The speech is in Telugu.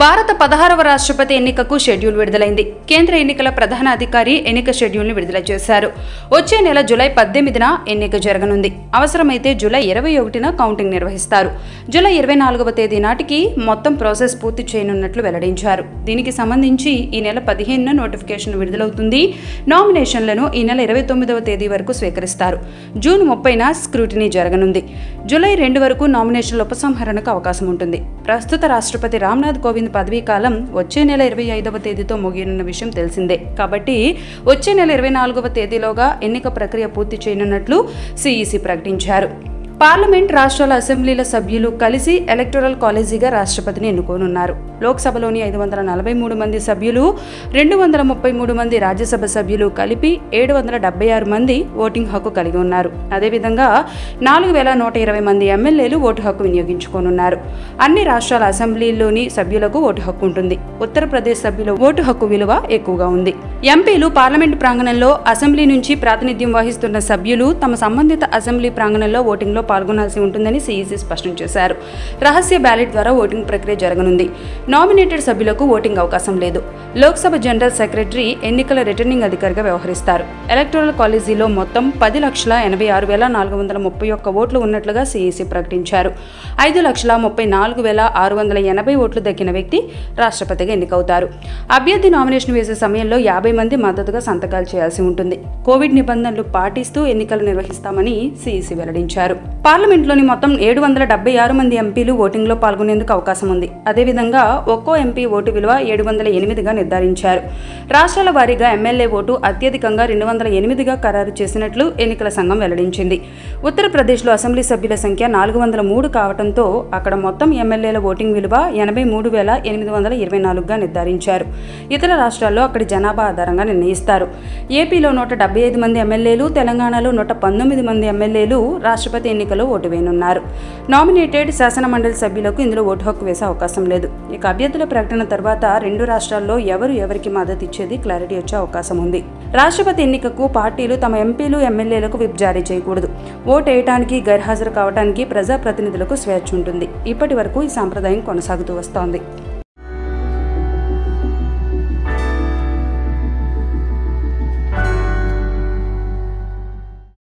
భారత పదహారవ రాష్ట్రపతి ఎన్నికకు షెడ్యూల్ విడుదలైంది కేంద్ర ఎన్నికల ప్రధాన అధికారి ఎన్నిక షెడ్యూల్ని విడుదల చేశారు వచ్చే నెల జూలై పద్దెనిమిదిన ఎన్నిక జరగనుంది అవసరమైతే జూలై ఇరవై ఒకటిన కౌంటింగ్ నిర్వహిస్తారు జూలై ఇరవై నాలుగవ తేదీ నాటికి మొత్తం ప్రాసెస్ పూర్తి చేయనున్నట్లు వెల్లడించారు దీనికి సంబంధించి ఈ నెల పదిహేనున నోటిఫికేషన్ విడుదలవుతుంది నామినేషన్లను ఈ నెల ఇరవై తొమ్మిదవ తేదీ వరకు స్వీకరిస్తారు జూన్ ముప్పైన స్క్రూటినీ జరగనుంది జూలై రెండు వరకు నామినేషన్ల ఉపసంహరణకు అవకాశం ఉంటుంది ప్రస్తుత రాష్ట్రపతి రామ్నాథ్ కోవింద్ పదవీ కాలం వచ్చే నెల ఇరవై ఐదవ తేదీతో ముగియనున్న విషయం తెలిసిందే కాబట్టి వచ్చే నెల ఇరవై నాలుగవ తేదీలోగా ఎన్నిక ప్రక్రియ పూర్తి చేయనున్నట్లు సిఈసి ప్రకటించారు పార్లమెంట్ రాష్ట్రాల అసెంబ్లీల సభ్యులు కలిసి ఎలక్టోరల్ కాలేజీగా రాష్ట్రపతిని ఎన్నుకోనున్నారు లోక్సభలోని ఐదు వందల నలభై మూడు మంది సభ్యులు రెండు వందల ముప్పై మూడు మంది రాజ్యసభ సభ్యులు కలిపి ఏడు వందల డెబ్బై ఆరు మంది ఓటింగ్ హక్కు కలిగి ఉన్నారు అదేవిధంగా నాలుగు వేల నూట ఇరవై మంది ఎమ్మెల్యేలు ఓటు హక్కు వినియోగించుకోనున్నారు అన్ని రాష్ట్రాల అసెంబ్లీల్లోని సభ్యులకు ఓటు హక్కు ఉంటుంది ఉత్తరప్రదేశ్ సభ్యుల ఓటు హక్కు విలువ ఎక్కువగా ఉంది ఎంపీలు పార్లమెంట్ ప్రాంగణంలో అసెంబ్లీ నుంచి ప్రాతినిధ్యం వహిస్తున్న సభ్యులు తమ సంబంధిత అసెంబ్లీ ప్రాంగణంలో ఓటింగ్లో పాల్గొనాల్సి ఉంటుందని సీఈసీ స్పష్టం చేశారు రహస్య బ్యాలెట్ ద్వారా ఓటింగ్ ప్రక్రియ జరగనుంది నామినేటెడ్ సభ్యులకు ఓటింగ్ అవకాశం లేదు లోక్సభ జనరల్ సెక్రటరీ ఎన్నికల రిటర్నింగ్ అధికారిగా వ్యవహరిస్తారు ఎలక్టోరల్ కాలేజీలో మొత్తం పది లక్షల ఎనభై ఆరు వేల నాలుగు వందల ముప్పై ఒక్క ఓట్లు ఉన్నట్లుగా సీఈసీ ప్రకటించారు ఐదు లక్షల ముప్పై నాలుగు వేల ఆరు వందల ఎనభై ఓట్లు దక్కిన వ్యక్తి రాష్ట్రపతిగా ఎన్నికవుతారు అభ్యర్థి నామినేషన్ వేసే సమయంలో యాభై మంది మద్దతుగా సంతకాలు చేయాల్సి ఉంటుంది కోవిడ్ నిబంధనలు పాటిస్తూ ఎన్నికలు నిర్వహిస్తామని సీఈసీ వెల్లడించారు పార్లమెంట్లోని మొత్తం ఏడు వందల డెబ్బై ఆరు మంది ఎంపీలు ఓటింగ్లో పాల్గొనేందుకు అవకాశం ఉంది అదేవిధంగా ఒక్కో ఎంపీ ఓటు విలువ ఏడు వందల ఎనిమిదిగా నిర్ధారించారు రాష్ట్రాల వారీగా ఎమ్మెల్యే ఓటు అత్యధికంగా రెండు వందల ఎనిమిదిగా ఖరారు చేసినట్లు ఎన్నికల సంఘం వెల్లడించింది ఉత్తరప్రదేశ్లో అసెంబ్లీ సభ్యుల సంఖ్య నాలుగు వందల మూడు కావడంతో అక్కడ మొత్తం ఎమ్మెల్యేల ఓటింగ్ విలువ ఎనభై మూడు వేల ఎనిమిది వందల ఇరవై నాలుగుగా నిర్ధారించారు ఇతర రాష్ట్రాల్లో అక్కడి జనాభా ఆధారంగా నిర్ణయిస్తారు ఏపీలో నూట డెబ్బై ఐదు మంది ఎమ్మెల్యేలు తెలంగాణలో నూట పంతొమ్మిది మంది ఎమ్మెల్యేలు రాష్ట్రపతి ఎన్నికలో ఓటు వేయనున్నారు నామినేటెడ్ శాసనమండలి సభ్యులకు ఇందులో ఓటు హక్కు వేసే అవకాశం లేదు ఇక అభ్యర్థుల ప్రకటన తర్వాత రెండు రాష్ట్రాల్లో ఎవరు ఎవరికి మద్దతు ఇచ్చేది క్లారిటీ వచ్చే అవకాశం ఉంది రాష్ట్రపతి ఎన్నికకు పార్టీలు తమ ఎంపీలు ఎమ్మెల్యేలకు విప్ జారీ చేయకూడదు ఓటు వేయటానికి గైర్హాజరు కావడానికి ప్రజాప్రతినిధులకు స్వేచ్ఛ ఉంటుంది ఇప్పటి వరకు ఈ సాంప్రదాయం కొనసాగుతూ వస్తోంది